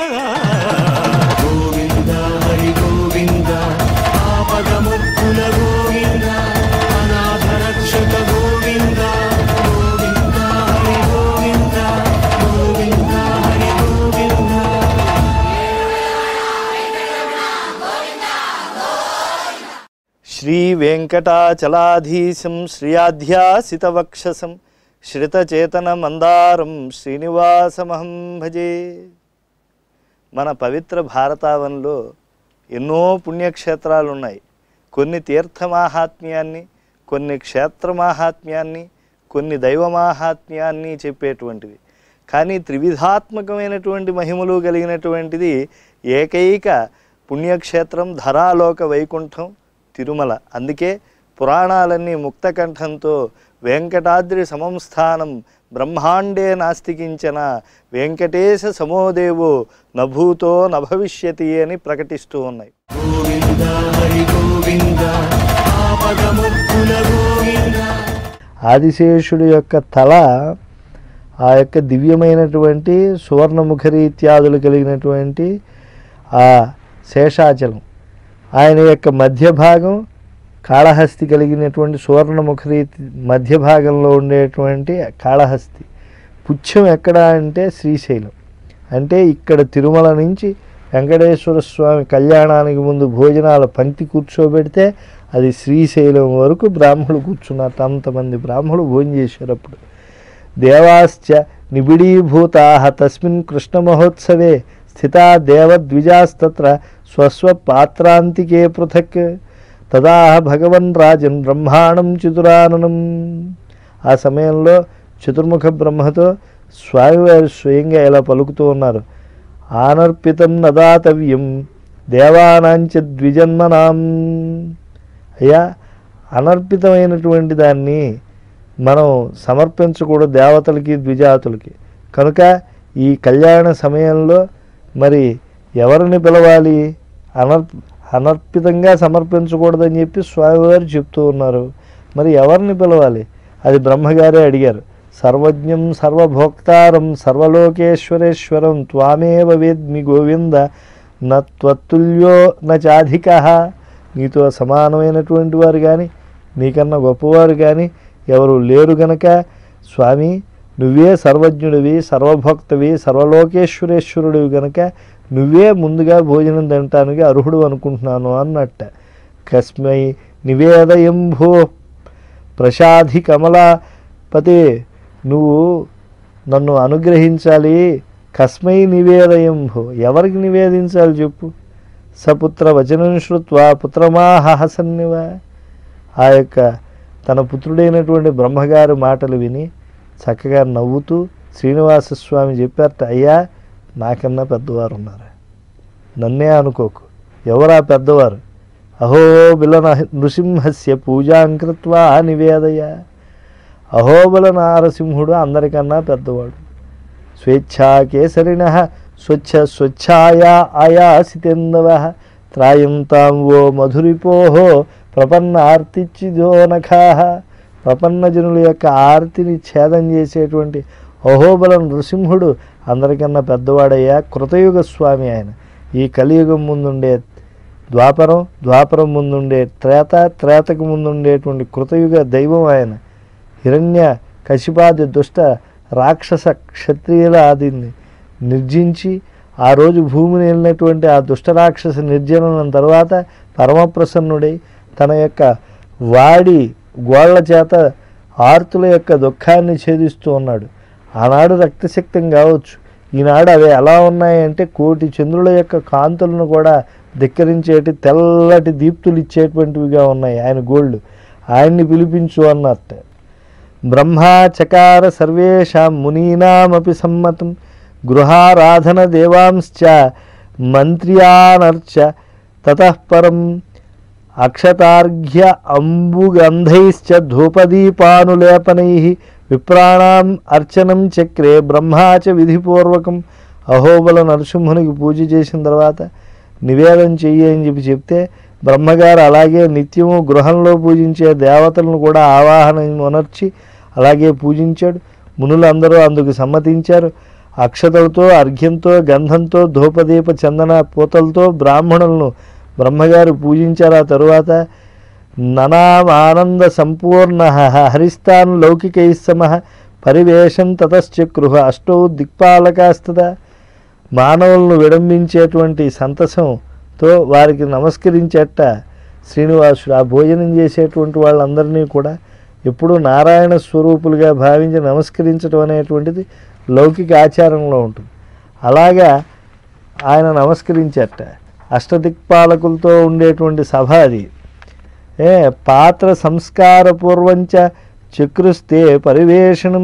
గోవింద హరి గోవింద ఆపదముక్కుల గోవింద అనాథ రక్షక గోవింద గోవింద హరి గోవింద గోవింద హరి గోవింద శ్రీ వెంకటాచలాధీశం శ్రియాధ్యాసితవక్షసం శ్రితచేతన మందారం శ్రీనివాసమహం భజే మన పవిత్ర భారతావనంలో ఎన్నో పుణ్యక్షేత్రాలు ఉన్నాయి కొన్ని తీర్థమాహాత్మ్యాన్ని కొన్ని క్షేత్రమాహాత్మ్యాన్ని కొన్ని దైవమాహాత్మ్యాన్ని చెప్పేటువంటివి కానీ త్రివిధాత్మకమైనటువంటి మహిమలు కలిగినటువంటిది ఏకైక పుణ్యక్షేత్రం ధరాలోక వైకుంఠం తిరుమల అందుకే పురాణాలన్నీ ముక్తకంఠంతో వెంకటాద్రి సమంస్థానం బ్రహ్మాండే నాస్తికించిన వెంకటేశ సమోదేవో నభూతో నభవిష్యతి అని ప్రకటిస్తూ ఉన్నాయి గోవింద హరి గోవింద ఆపదముక్కుల గోవింద ఆదిశేషుడి యొక్క తల ఆ యొక్క దివ్యమైనటువంటి సువర్ణముఖరి ఇత్యాదులు కలిగినటువంటి ఆ శేషాచలం ఆయన యొక్క మధ్య భాగం కాళహస్తి కలిగినటువంటి సువర్ణముఖరి మధ్య భాగంలో ఉండేటువంటి కాళహస్తి పుచ్చం ఎక్కడ అంటే శ్రీశైలం అంటే ఇక్కడ తిరుమల నుంచి వెంకటేశ్వర స్వామి కళ్యాణానికి ముందు భోజనాల పంక్తి కూర్చోబెడితే అది శ్రీశైలం వరకు బ్రాహ్మణులు కూర్చున్నారు అంతమంది బ్రాహ్మణులు భోజనం చేశారు అప్పుడు దేవాశ్చ నిబిడీభూతా తస్మిన్ కృష్ణ మహోత్సవే స్థితా దేవద్విజాస్తత్ర స్వస్వ పాత్రాంతికే పృథక్ తదా భగవన్ రాజన్ బ్రహ్మాండం చతురాననం ఆ సమయంలో చతుర్ముఖ బ్రహ్మతో స్వామివారు స్వయంగా ఇలా పలుకుతూ ఉన్నారు ఆనర్పితం నదాతవ్యం దేవానాంచ ద్విజన్మనాం అయ్యా అనర్పితమైనటువంటి దాన్ని మనం సమర్పించకూడదు దేవతలకి ద్విజాతులకి కనుక ఈ కళ్యాణ సమయంలో మరి ఎవరిని పిలవాలి అనర్ అనర్పితంగా సమర్పించకూడదని చెప్పి స్వామివారు చెప్తూ ఉన్నారు మరి ఎవరిని పిలవాలి అది బ్రహ్మగారే అడిగారు సర్వజ్ఞం సర్వభోక్తారం సర్వలోకేశ్వరేశ్వరం త్వామేవ వేద్మి గోవింద నత్వత్తుల్యో నచాధిక నీతో సమానమైనటువంటి వారు కానీ నీకన్నా గొప్పవారు కానీ ఎవరు లేరు గనక స్వామి నువ్వే సర్వజ్ఞుడివి సర్వభక్తవి సర్వలోకేశ్వరేశ్వరుడివి గనక నువ్వే ముందుగా భోజనం తినటానికి అర్హుడు అనుకుంటున్నాను అన్నట్ట కస్మై నివేదయం భో ప్రసాధి కమలాపతే నువ్వు నన్ను అనుగ్రహించాలి కస్మై నివేదయం భో ఎవరికి నివేదించాలి చెప్పు సపుత్ర వచనం శ్రుత్వా పుత్రమాహసన్నివ ఆ యొక్క తన పుత్రుడైనటువంటి బ్రహ్మగారి మాటలు విని చక్కగా నవ్వుతూ శ్రీనివాసస్వామి చెప్పారట అయ్యా నాకన్నా పెద్దవారు ఉన్నారు నన్నే అనుకోకు ఎవరా పెద్దవారు అహోబిల నృసింహస్య పూజాం కృత్వా నివేదయ అహోబల నారసింహుడు అందరికన్నా పెద్దవాడు స్వేచ్ఛాకేసరిణ స్వచ్ఛ స్వచ్ఛాయా ఆయాసితేందవ త్రాయంతాం ఓ మధురిపోహో ప్రపన్న ఆర్తిచ్చిదో నఖా ప్రపన్న జనుల యొక్క ఆర్తిని ఛేదం చేసేటువంటి అహోబల నృసింహుడు అందరికన్నా పెద్దవాడయ్యా కృతయుగ స్వామి ఆయన ఈ కలియుగం ముందుండే ద్వాపరం ద్వాపరం ముందుండే త్రేత త్రేతకు ముందుండేటువంటి కృతయుగ దైవం ఆయన హిరణ్య కశిపాది దుష్ట రాక్షస క్షత్రియుల ఆదిని నిర్జించి ఆ రోజు భూమిని వెళ్ళినటువంటి ఆ దుష్ట రాక్షస నిర్జనం తర్వాత పరమప్రసన్నుడై తన యొక్క వాడి గోళ్ల చేత ఆర్తుల యొక్క దుఃఖాన్ని ఛేదిస్తూ ఉన్నాడు ఆనాడు రక్తశక్తం కావచ్చు ఈనాడు అవి ఎలా ఉన్నాయంటే కోటి చంద్రుల యొక్క కాంతులను కూడా ధిక్కరించేటి తెల్లటి దీప్తులు ఇచ్చేటువంటివిగా ఉన్నాయి ఆయన గోళ్ళు ఆయన్ని పిలిపించు అన్నట్ట బ్రహ్మా చకార సర్వేషాం మునీనామపి సమ్మతం గృహారాధన దేవాంశ్చ మంత్ర్యానర్చ తతః పరం అక్షతార్ఘ్య అంబుగంధైశ్చ ధూపదీపానులేపనై విప్రాణాం అర్చనం చక్రే బ్రహ్మాచ విధిపూర్వకం అహోబల నరసింహునికి పూజ చేసిన తర్వాత నివేదన చెయ్యి అని చెప్పి చెప్తే బ్రహ్మగారు అలాగే నిత్యము గృహంలో పూజించే దేవతలను కూడా ఆవాహన ఉనర్చి అలాగే పూజించాడు మునులందరూ అందుకు సమ్మతించారు అక్షతలతో అర్ఘ్యంతో గంధంతో ధూపదీప చందన పూతలతో బ్రాహ్మణులను బ్రహ్మగారు పూజించారు ఆ తరువాత ననామానంద సంపూర్ణ హరిస్తాన్ లౌకికైస్సమ పరివేషం తతశ్చక్రు అష్టౌ దిక్పాలకాస్తద మానవులను విడంబించేటువంటి సంతసంతో వారికి నమస్కరించేట శ్రీనివాసుడు ఆ భోజనం చేసేటువంటి వాళ్ళందరినీ కూడా ఎప్పుడూ నారాయణ స్వరూపులుగా భావించి నమస్కరించడం అనేటువంటిది లౌకిక ఆచారంలో ఉంటుంది అలాగా ఆయన నమస్కరించట అష్టదిక్పాలకులతో ఉండేటువంటి సభ అది ఏ పాత్ర సంస్కారపూర్వంచ చక్రుస్తే పరివేషణం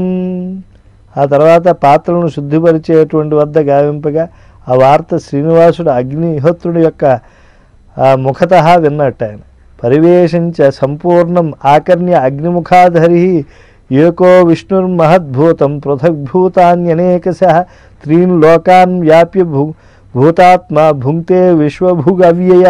ఆ తర్వాత పాత్రలను శుద్ధిపరిచేటువంటి వద్ద గావింపగా ఆ వార్త శ్రీనివాసుడు అగ్నిహోత్రుడి యొక్క ఆ ముఖత విన్నట్టు ఆయన పరివేశంచ సంపూర్ణం ఆకర్ణ్య అగ్నిముఖాధరి ఏకో విష్ణుర్మహద్భూతం పృథగ్భూతాన్యనేకశ త్రీన్ లోకాన్ వ్యాప్య భూ భూతాత్మ భుంక్తే విశ్వభుగవ్యయ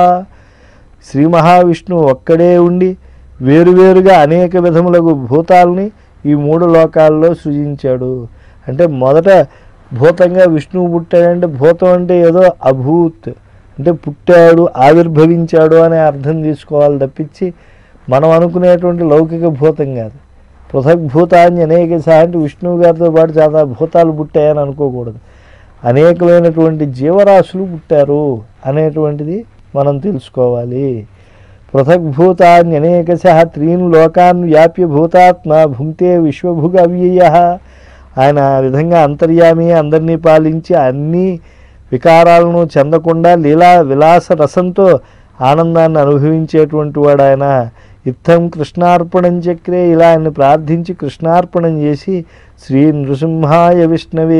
శ్రీ మహావిష్ణువు ఒక్కడే ఉండి వేరువేరుగా అనేక విధములకు భూతాల్ని ఈ మూడు లోకాల్లో సృజించాడు అంటే మొదట భూతంగా విష్ణువు పుట్టాడంటే భూతం అంటే ఏదో అభూత్ అంటే పుట్టాడు ఆవిర్భవించాడు అనే అర్థం తీసుకోవాలి తప్పించి మనం అనుకునేటువంటి లౌకిక భూతం కాదు పృథగ్భూతాన్ని అనేక అంటే విష్ణువు గారితో పాటు చాలా భూతాలు పుట్టాయని అనుకోకూడదు అనేకమైనటువంటి జీవరాశులు పుట్టారు అనేటువంటిది మనం తెలుసుకోవాలి పృథగ్భూతాన్ని అనేకశ త్రీన్ లోకాన్ వ్యాప్య భూతాత్మ భుంక్తే విశ్వభుగ అవ్యయ ఆయన ఆ విధంగా అంతర్యామి అందరినీ పాలించి అన్ని వికారాలను చెందకుండా లీలా విలాస రసంతో ఆనందాన్ని అనుభవించేటువంటి వాడు ఆయన ఇత్తం కృష్ణార్పణం చక్రే ఇలా ఆయన్ని ప్రార్థించి కృష్ణార్పణం చేసి శ్రీ నృసింహాయ విష్ణవే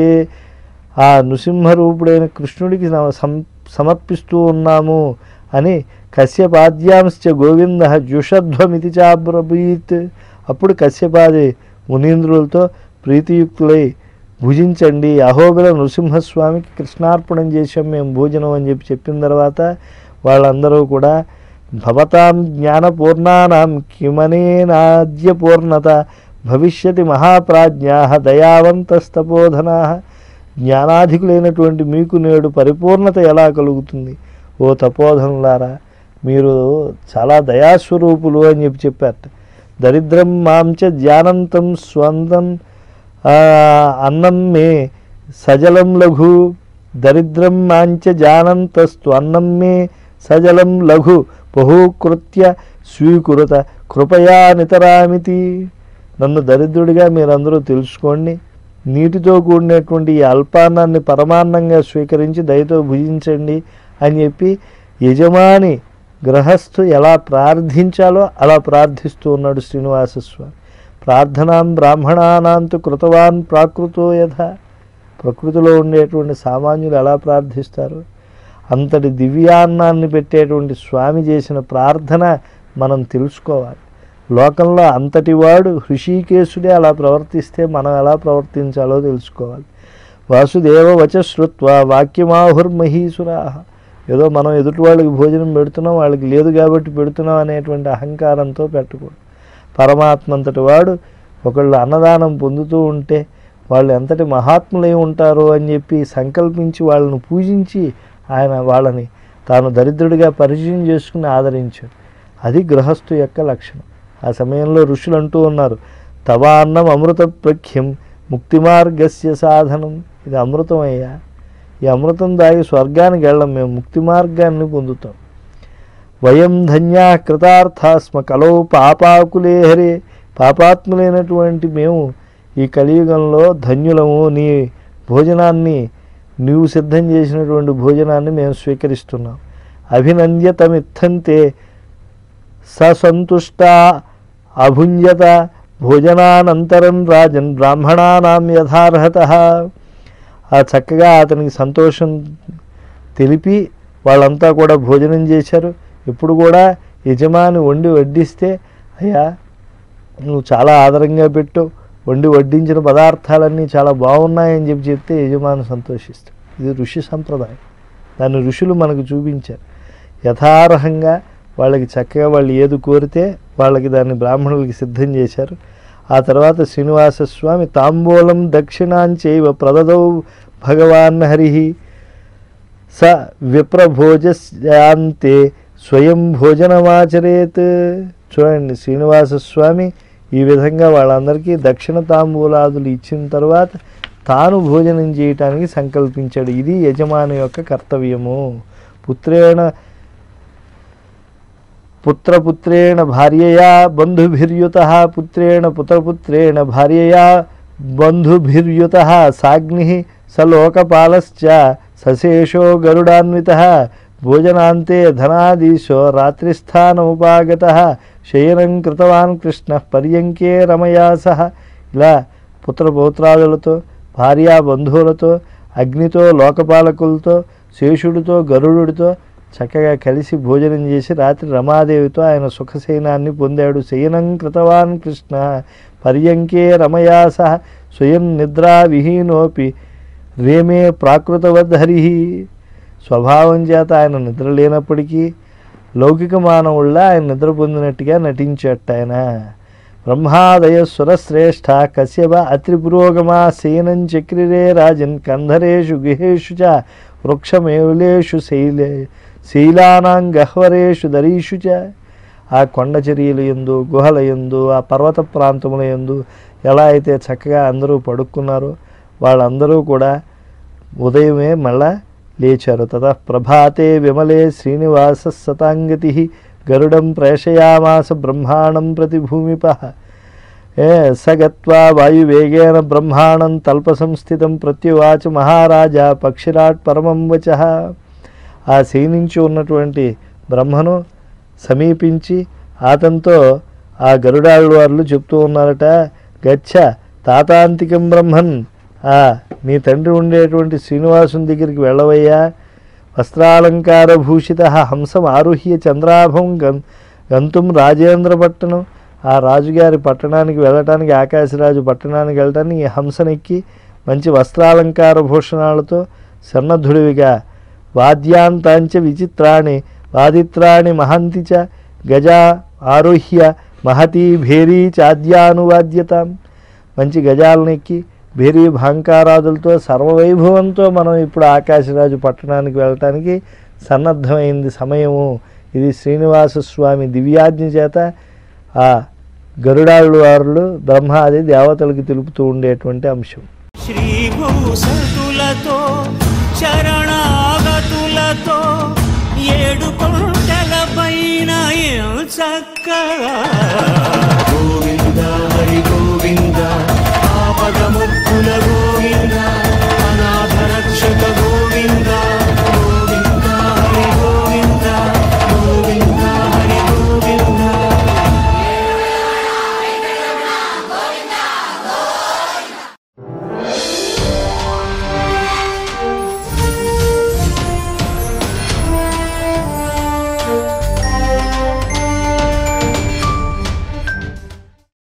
ఆ నృసింహరూపుడైన కృష్ణుడికి నమ- సం- సమర్పిస్తూ ఉన్నాము అని కశ్యపాద్యాంశ్చ గోవింద జుషధ్వమితి చాబ్రవీత్ అప్పుడు కశ్యపాది మునీంద్రులతో ప్రీతియుక్తులై భుజించండి అహోబిల నృసింహస్వామికి కృష్ణార్పణం చేశాం మేము భోజనం అని చెప్పి చెప్పిన తర్వాత వాళ్ళందరూ కూడా భవతాం జ్ఞానపూర్ణానాం కిమనేనాద్య పూర్ణత భవిష్యతి మహాప్రాజ్ఞా దయావంతస్తపోధనా జ్ఞానాధికులైనటువంటి మీకు నేడు పరిపూర్ణత ఎలా కలుగుతుంది ఓ తపోధనులారా మీరు చాలా దయాస్వరూపులు అని చెప్పి చెప్పారట దరిద్రం మాంచ జ్ఞానంతం స్వంతం ఆ, అన్నం మే సజలం లఘు దరిద్రం మాంచ జానంతస్తు అన్నం మే సజలం లఘు బహూకృత్య స్వీకృత కృపయా నితరామితి నన్ను దరిద్రుడిగా మీరందరూ తెలుసుకోండి నీటితో కూడినటువంటి ఈ అల్పాన్నాన్ని పరమాన్నంగా స్వీకరించి దయతో భుజించండి అని చెప్పి యజమాని గ్రహస్థు ఎలా ప్రార్థించాలో అలా ప్రార్థిస్తూ ఉన్నాడు శ్రీనివాసస్వామి ప్రార్థనాం బ్రాహ్మణానాంతు కృతవాన్ ప్రాకృతో యథ ప్రకృతిలో ఉండేటువంటి సామాన్యులు ఎలా ప్రార్థిస్తారు అంతటి దివ్యాన్నాన్ని పెట్టేటువంటి స్వామి చేసిన ప్రార్థన మనం తెలుసుకోవాలి లోకంలో అంతటి వాడు హృషికేశుడే అలా ప్రవర్తిస్తే మనం ఎలా ప్రవర్తించాలో తెలుసుకోవాలి వాసుదేవ వచ శ్రుత్వ వాక్యమాహుర్మహీసురా ఏదో మనం ఎదుటి వాళ్ళకి భోజనం పెడుతున్నాం వాళ్ళకి లేదు కాబట్టి పెడుతున్నాం అనేటువంటి అహంకారంతో పెట్టకూడదు పరమాత్మ అంతటి వాడు ఒకళ్ళు అన్నదానం పొందుతూ ఉంటే వాళ్ళు ఎంతటి మహాత్ములై ఉంటారో అని చెప్పి సంకల్పించి వాళ్ళను పూజించి ఆయన వాళ్ళని తాను దరిద్రుడిగా పరిచయం చేసుకుని ఆదరించాడు అది గృహస్థు యొక్క లక్షణం ఆ సమయంలో ఋషులు అంటూ ఉన్నారు తవా అన్నం అమృత ప్రఖ్యం ముక్తి మార్గస్య సాధనం ఇది అమృతం అయ్యా ఈ అమృతం దాగి స్వర్గానికి వెళ్ళం మేము ముక్తి మార్గాన్ని పొందుతాం వయం ధన్యా కృతార్థాస్మ కలో పాపాకులే హరే పాపాత్ములైనటువంటి మేము ఈ కలియుగంలో ధన్యులము నీ భోజనాన్ని నీవు సిద్ధం చేసినటువంటి భోజనాన్ని మేము స్వీకరిస్తున్నాం అభినంద్యతమిత్తంతే ససంతుష్ట అభుంజత భోజనానంతరం రాజన్ బ్రాహ్మణానాం యథార్హత ఆ చక్కగా అతనికి సంతోషం తెలిపి వాళ్ళంతా కూడా భోజనం చేశారు ఇప్పుడు కూడా యజమాని వండి వడ్డిస్తే అయ్యా నువ్వు చాలా ఆదరంగా పెట్టు వండి వడ్డించిన పదార్థాలన్నీ చాలా బాగున్నాయని చెప్పి చెప్తే యజమాని సంతోషిస్తాడు ఇది ఋషి సంప్రదాయం దాన్ని ఋషులు మనకు చూపించారు యథార్హంగా వాళ్ళకి చక్కగా వాళ్ళు ఏది కోరితే వాళ్ళకి దాన్ని బ్రాహ్మణులకి సిద్ధం చేశారు ఆ తర్వాత శ్రీనివాస స్వామి తాంబూలం దక్షిణాంచైవ ప్రదదౌ భగవాన్ హరి స విప్రభోజస్యాంతే స్వయం భోజనమాచరేత్ చూడండి శ్రీనివాస స్వామి ఈ విధంగా వాళ్ళందరికీ దక్షిణ తాంబూలాదులు ఇచ్చిన తర్వాత తాను భోజనం చేయటానికి సంకల్పించాడు ఇది యజమాని యొక్క కర్తవ్యము పుత్రేణ పుత్రపుత్రేణ భార్యయా బంధుభిర్యుత పుత్రేణ పుత్రపుత్రేణ భార్యయా బంధుభిర్యుత సాగ్ని సలోకపాలశ్చ సశేషో గరుడాన్విత భోజనాంతే ధనాదీశో రాత్రిస్థానముపాగత శయనం కృతవాన్ కృష్ణ పర్యంకే రమయా సహ ఇలా పుత్రపౌత్రాదులతో భార్యా బంధువులతో అగ్నితో లోకపాలకులతో శేషుడితో గరుడుడితో చక్కగా కలిసి భోజనం చేసి రాత్రి రమాదేవితో ఆయన సుఖశయనాన్ని పొందాడు శయనం కృతవాన్ కృష్ణ పర్యంకే రమయా సహ స్వయం నిద్రా విహీనోపి రేమే ప్రాకృతవద్ధరి స్వభావం చేత ఆయన నిద్ర లేనప్పటికీ లౌకిక మానవుళ్ళ ఆయన నిద్ర పొందినట్టుగా నటించట ఆయన బ్రహ్మాదయ సురశ్రేష్ఠ కశ్యప అత్రిపురోగమా శయనం చక్రిరే రాజన్ కంధరేషు గుహేషు చ వృక్షమేవులేషు శైలే శైలానాం గహ్వరేషు దరీషు చ ఆ కొండ చర్యలు ఎందు గుహల ఎందు ఆ పర్వత ప్రాంతముల ఎందు ఎలా అయితే చక్కగా అందరూ పడుకున్నారో వాళ్ళందరూ కూడా ఉదయమే మళ్ళా లేచారు తత ప్రభాతే విమలే శ్రీనివాస సతాంగతి గరుడం ప్రేషయామాస బ్రహ్మాణం ప్రతి భూమిప ఏ స గత్వా వాయువేగేన బ్రహ్మాణం తల్ప సంస్థితం ప్రత్యువాచ మహారాజా పక్షిరాట్ పరమం వచ ఆ శయనించి ఉన్నటువంటి బ్రహ్మను సమీపించి అతనితో ఆ గరుడాళ్ళు వాళ్ళు చెప్తూ ఉన్నారట గచ్చ తాతాంతికం బ్రహ్మన్ ఆ నీ తండ్రి ఉండేటువంటి శ్రీనివాసుని దగ్గరికి వెళ్ళవయ్యా వస్త్రాలంకార భూషిత హంసం ఆరుహ్య చంద్రాభం గం గంతుం రాజేంద్ర పట్టణం ఆ రాజుగారి పట్టణానికి వెళ్ళటానికి ఆకాశరాజు పట్టణానికి వెళ్ళటానికి ఈ హంసనెక్కి మంచి వస్త్రాలంకార భూషణాలతో సన్నద్ధుడివిగా వాద్యాంతాంచ విచిత్రాణి వాదిత్రాణి మహంతి చ గజా ఆరుహ్య మహతీ భేరీ చాద్యానువాద్యతాం మంచి గజాలను ఎక్కి భేరీ భాంకారాదులతో సర్వవైభవంతో మనం ఇప్పుడు ఆకాశరాజు పట్టణానికి వెళ్ళటానికి సన్నద్ధమైంది సమయము ఇది శ్రీనివాస స్వామి దివ్యాజ్ఞ చేత ఆ గరుడాళ్ళు వారులు బ్రహ్మాది దేవతలకు తెలుపుతూ ఉండేటువంటి అంశం శ్రీభూసతులతో శరణాగతులతో ఏడు కొండల పైన చక్కగా